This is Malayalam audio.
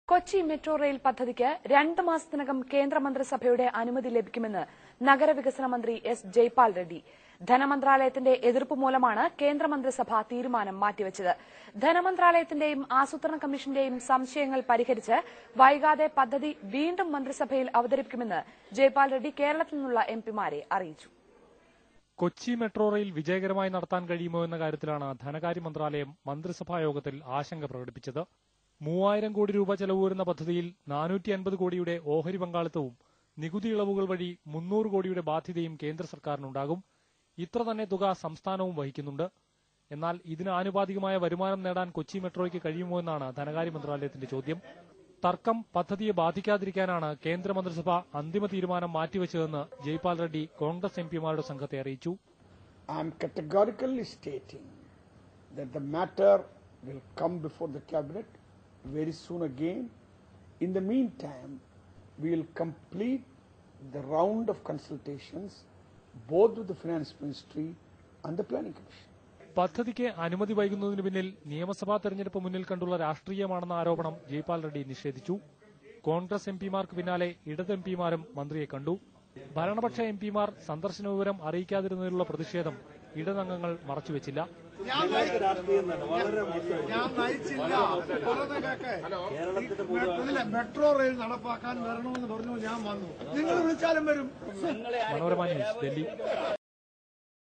കൊച്ചി മെട്രോ റെയിൽ പദ്ധതിക്ക് രണ്ട് മാസത്തിനകം കേന്ദ്രമന്ത്രിസഭയുടെ അനുമതി ലഭിക്കുമെന്ന് നഗരവികസന മന്ത്രി എസ് ജയ്പാൽ റെഡ്ഡി ധനമന്ത്രാലയത്തിന്റെ എതിർപ്പ് മൂലമാണ് കേന്ദ്രമന്ത്രിസഭ തീരുമാനം മാറ്റിവച്ചത് ധനമന്ത്രാലയത്തിന്റെയും ആസൂത്രണ കമ്മീഷന്റെയും സംശയങ്ങൾ പരിഹരിച്ച് വൈകാതെ പദ്ധതി വീണ്ടും മന്ത്രിസഭയിൽ അവതരിപ്പിക്കുമെന്ന് ജയ്പാൽ റെഡ്ഡി കേരളത്തിൽ നിന്നുള്ള എംപിമാരെ അറിയിച്ചു കൊച്ചി മെട്രോ റെയിൽ വിജയകരമായി നടത്താൻ കഴിയുമോ എന്ന കാര്യത്തിലാണ് ധനകാര്യ മന്ത്രാലയം മന്ത്രിസഭാ യോഗത്തിൽ ആശങ്ക പ്രകടിപ്പിച്ചത് മൂവായിരം കോടി രൂപ ചെലവ് വരുന്ന പദ്ധതിയിൽ നാനൂറ്റി അൻപത് കോടിയുടെ ഓഹരി പങ്കാളിത്തവും നികുതി ഇളവുകൾ വഴി മുന്നൂറ് കോടിയുടെ ബാധ്യതയും കേന്ദ്ര സർക്കാരിനുണ്ടാകും ഇത്ര തന്നെ തുക സംസ്ഥാനവും വഹിക്കുന്നുണ്ട് എന്നാൽ ഇതിന് ആനുപാതികമായ വരുമാനം നേടാൻ കൊച്ചി മെട്രോയ്ക്ക് കഴിയുമോ എന്നാണ് ധനകാര്യ മന്ത്രാലയത്തിന്റെ ചോദ്യം തർക്കം പദ്ധതിയെ ബാധിക്കാതിരിക്കാനാണ് കേന്ദ്രമന്ത്രിസഭ അന്തിമ തീരുമാനം മാറ്റിവെച്ചതെന്ന് ജയ്പാൽ റെഡ്ഡി കോൺഗ്രസ് എംപിമാരുടെ സംഘത്തെ അറിയിച്ചു I am categorically stating that the matter will come before the cabinet very soon again. In the meantime, we will complete the round of consultations both with the finance ministry and the planning commission. പദ്ധതിക്ക് അനുമതി വൈകുന്നതിന് പിന്നിൽ നിയമസഭാ തെരഞ്ഞെടുപ്പ് മുന്നിൽ കണ്ടുള്ള രാഷ്ട്രീയമാണെന്ന ആരോപണം ജയ്പാൽ റെഡ്ഡി നിഷേധിച്ചു കോൺഗ്രസ് എംപിമാർക്ക് പിന്നാലെ ഇടത് എംപിമാരും മന്ത്രിയെ കണ്ടു ഭരണപക്ഷ എംപിമാർ സന്ദർശന വിവരം അറിയിക്കാതിരുന്നതിലുള്ള പ്രതിഷേധം ഇടതംഗങ്ങൾ മറച്ചുവെച്ചില്ല ഞാൻ നയിച്ചില്ല പറയുന്നത് കേക്ക്. ഇതിലെ മെട്രോ റെയിൽ നടപ്പാക്കാൻ വരണമെന്ന് പറഞ്ഞു ഞാൻ വന്നു നിങ്ങൾ വിളിച്ചാലും വരും മനോരമ ന്യൂസ് ഡൽഹി